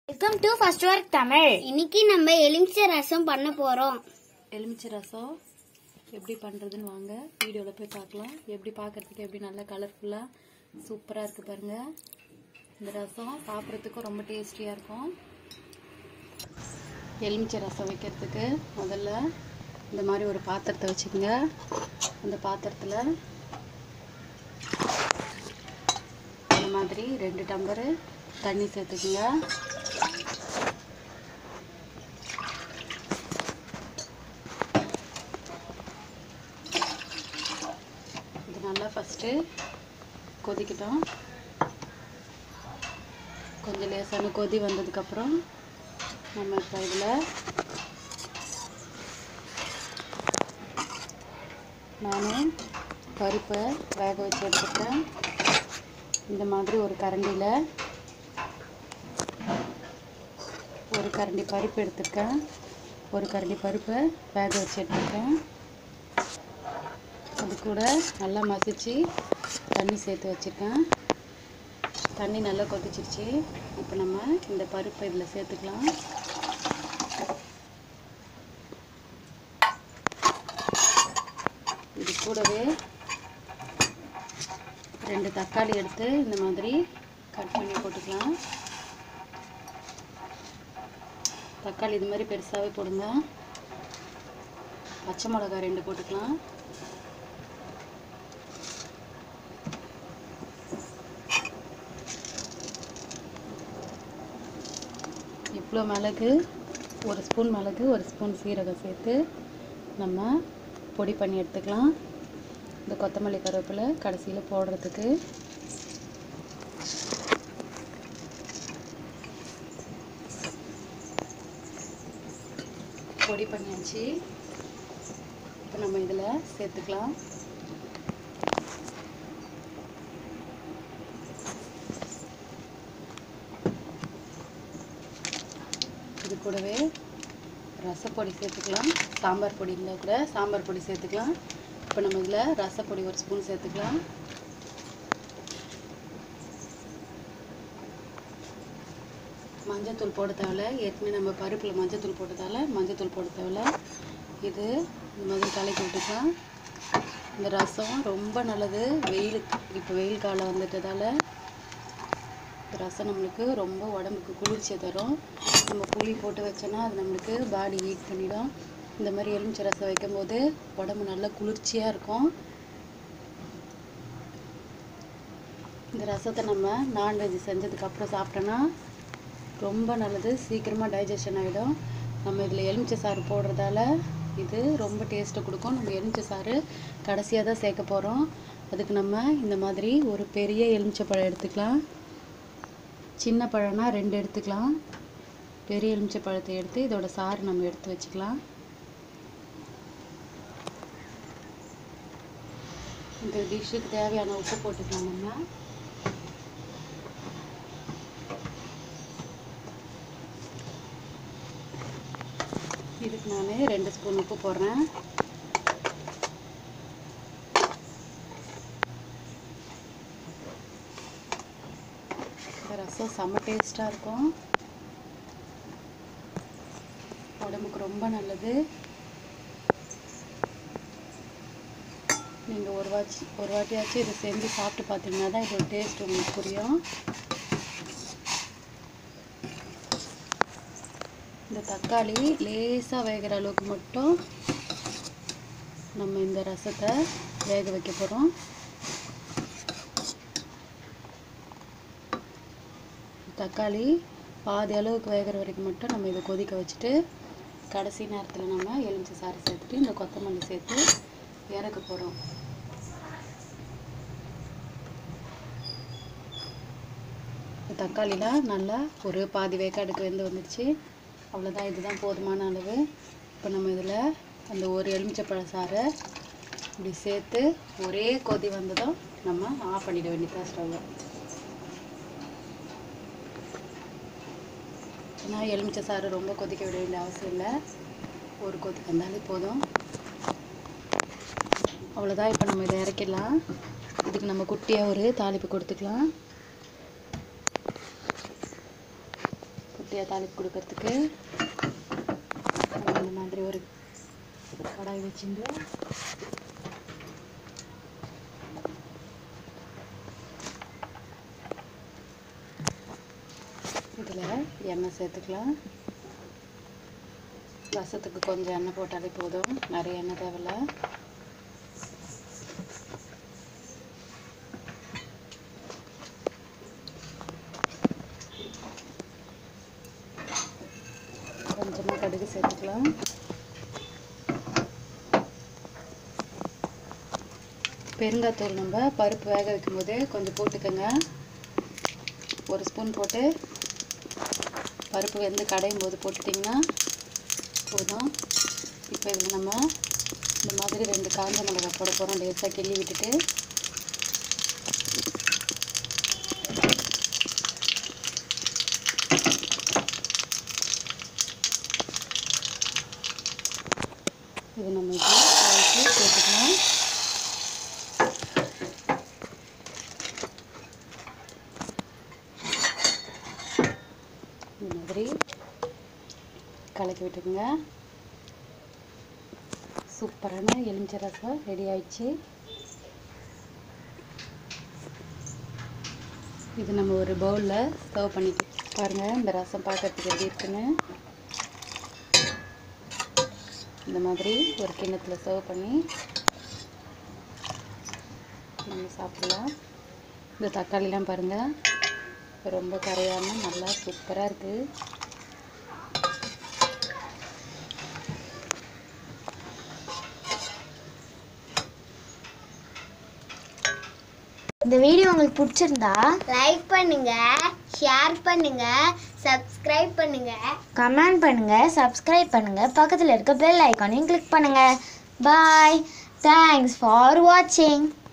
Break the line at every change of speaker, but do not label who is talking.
welcome to first work Tamil
இன்னைக்கு நம்ம எலுமிச்சை ரசம் பண்ண போறோம்
எலுமிச்சை ரசம் எப்படி பண்ணுறதுன்னு வாங்க வீடியோவில் போய் பார்க்கலாம் எப்படி பார்க்கறதுக்கு எப்படி நல்லா கலர்ஃபுல்லாக சூப்பராக இருக்குது பாருங்கள் இந்த ரசம் சாப்பிட்றதுக்கும் ரொம்ப டேஸ்டியாக இருக்கும் எலுமிச்சை ரசம் வைக்கிறதுக்கு முதல்ல இந்த மாதிரி ஒரு பாத்திரத்தை வச்சுக்கோங்க அந்த பாத்திரத்தில் இந்த மாதிரி ரெண்டு டம்பரு தண்ணி சேர்த்துக்குங்க இது நல்லா ஃபஸ்ட்டு கொதிக்கட்டும் கொஞ்சம் லேசான கொதி வந்ததுக்கப்புறம் நம்ம இப்போ இதில் நான் பருப்பை வேக வச்சு எடுத்துட்டேன் இந்த மாதிரி ஒரு கரண்டியில் ஒரு கரண்டி பருப்பு எடுத்திருக்கேன் ஒரு கரண்டி பருப்பை வேக வச்சு எடுத்துருக்கேன் அது கூட நல்லா மசிச்சு தண்ணி சேர்த்து வச்சுருக்கேன் தண்ணி நல்லா கொதிச்சிருச்சு இப்போ நம்ம இந்த பருப்பை இதில் சேர்த்துக்கலாம் இது கூடவே ரெண்டு தக்காளி எடுத்து இந்த மாதிரி கட் பண்ணி போட்டுக்கலாம் தக்காளி இது மாதிரி பெருசாகவே போடுங்க பச்சை மிளகாய் ரெண்டு போட்டுக்கலாம் இவ்வளோ மிளகு ஒரு ஸ்பூன் மிளகு ஒரு ஸ்பூன் சீரகம் சேர்த்து நம்ம பொடி பண்ணி எடுத்துக்கலாம் இந்த கொத்தமல்லி கருவேப்பிலை கடைசியில் போடுறதுக்கு பொடி பண்ணியாச்சு இப்போ நம்ம இதில் சேர்த்துக்கலாம் இது கூடவே ரசப்பொடி சேர்த்துக்கலாம் சாம்பார் பொடி இருந்தால் கூட சாம்பார் பொடி சேர்த்துக்கலாம் இப்போ நம்ம இதில் ரசப்பொடி ஒரு ஸ்பூன் சேர்த்துக்கலாம் மஞ்சத்தூள் போட தேவையில்ல ஏற்கனவே நம்ம பருப்பில் மஞ்சத்தூள் போட்டதால மஞ்சத்தூள் போட தேவையில்ல இது இந்த மாதிரி கலக்கி விட்டுக்கலாம் இந்த ரசம் ரொம்ப நல்லது வெயிலுக்கு இப்போ வெயில் காலம் வந்துட்டதால இந்த ரசம் நம்மளுக்கு ரொம்ப உடம்புக்கு குளிர்ச்சியை தரும் நம்ம புளி போட்டு வச்சோன்னா அது நம்மளுக்கு பாடி ஹீட் பண்ணிடும் இந்த மாதிரி எலுமிச்சை ரசம் வைக்கும்போது உடம்பு நல்லா குளிர்ச்சியாக இருக்கும் இந்த ரசத்தை நம்ம நான்வெஜ் செஞ்சதுக்கப்புறம் சாப்பிட்டோன்னா ரொம்ப நல்லது சீக்கிரமாக டைஜஷன் ஆகிடும் நம்ம இதில் எலுமிச்சை சாறு போடுறதால இது ரொம்ப டேஸ்ட்டை கொடுக்கும் நம்ம எலுமிச்சை சாறு கடைசியாக தான் சேர்க்க போகிறோம் அதுக்கு நம்ம இந்த மாதிரி ஒரு பெரிய எலுமிச்சை பழம் எடுத்துக்கலாம் சின்ன பழம்னா ரெண்டு எடுத்துக்கலாம் பெரிய எலுமிச்சை பழத்தை எடுத்து இதோட சாறு நம்ம எடுத்து வச்சுக்கலாம் இந்த டிஷ்ஷுக்கு தேவையான உப்பு போட்டுக்கலாம் நம்ம இதுக்கு நான் ரெண்டு ஸ்பூன் உப்பு போடுறேன் இந்த ரசம் செம்ம டேஸ்ட்டாக இருக்கும் உடம்புக்கு ரொம்ப நல்லது நீங்கள் ஒரு வாட்சி ஒரு வாட்டியாச்சும் இதை செஞ்சு சாப்பிட்டு பார்த்தீங்கன்னா தான் இதோட டேஸ்ட் உங்களுக்கு புரியும் இந்த தக்காளி லேசாக வேகிற அளவுக்கு மட்டும் நம்ம இந்த ரசத்தை வேக வைக்க போகிறோம் தக்காளி பாதி அளவுக்கு வேகிற வரைக்கும் மட்டும் நம்ம இதை கொதிக்க வச்சுட்டு கடைசி நேரத்தில் நம்ம எலுமிச்சை சாறு சேர்த்துட்டு இந்த கொத்தமல்லி சேர்த்து இறக்க போகிறோம் தக்காளிலாம் நல்லா ஒரு பாதி வேக்காடுக்கு வெந்து வந்துடுச்சு அவ்வளோதான் இதுதான் போதுமான அளவு இப்போ நம்ம இதில் அந்த ஒரு எலுமிச்சப்பழ சாறை இப்படி சேர்த்து ஒரே கொதி வந்ததும் நம்ம ஆஃப் பண்ணிட வேண்டியதான் ஸ்டவ்வை ஏன்னா எலுமிச்சை சாறு ரொம்ப கொதிக்க விட வேண்டிய அவசியம் இல்லை ஒரு கொதி வந்தாலே போதும் அவ்வளோதான் இப்போ நம்ம இதை இறக்கிடலாம் இதுக்கு நம்ம குட்டியாக ஒரு தாளிப்பு கொடுத்துக்கலாம் ஈஸியாக தாளிப்பு கொடுக்கறதுக்கு நம்ம இந்த மாதிரி ஒரு கடாய் வச்சுட்டு இதில் எண்ணெய் சேர்த்துக்கலாம் ரசத்துக்கு கொஞ்சம் எண்ணெய் போட்டாலே போதும் நிறைய எண்ணெய் தேவையில்ல கொஞ்சமாக கடுகு சேர்த்துக்கலாம் பெருங்காத்தூள் நம்ம பருப்பு வேக வைக்கும் போதே கொஞ்சம் போட்டுக்கோங்க ஒரு ஸ்பூன் போட்டு பருப்பு வெந்து கடையும் போது போட்டுட்டிங்கன்னா போதும் இப்போ இதில் நம்ம இந்த மாதிரி ரெண்டு காஞ்ச மிளகாய் போட போகிறோம் லேசாக கிள்ளி விட்டுட்டு இது நம்ம இப்படி கலக்கி சேர்த்துக்கலாம் இந்த மாதிரி கலக்கி விட்டுக்குங்க சூப்பரான எலுமிச்சை ரசம் ரெடி ஆயிடுச்சு இது நம்ம ஒரு பவுலில் சர்வ் பண்ணி பாருங்கள் இந்த ரசம் பார்க்கறதுக்கு எப்படி இருக்குன்னு இந்த மாதிரி ஒரு கிண்ணத்தில் சர்வ் பண்ணி நம்ம சாப்பிடலாம் இந்த தக்காளிலாம் பாருங்கள் ரொம்ப கரையாமல் நல்லா சூப்பராக இருக்குது
இந்த வீடியோ உங்களுக்கு பிடிச்சிருந்தா
லைக் பண்ணுங்க ஷேர் பண்ணுங்க சப்ஸ்கிரைப் பண்ணுங்க
கமெண்ட் பண்ணுங்க சப்ஸ்கிரைப் பண்ணுங்க பக்கத்தில் இருக்க பெல் ஐக்கானையும் கிளிக் பண்ணுங்க பாய் தேங்க்ஸ் ஃபார் வாட்சிங்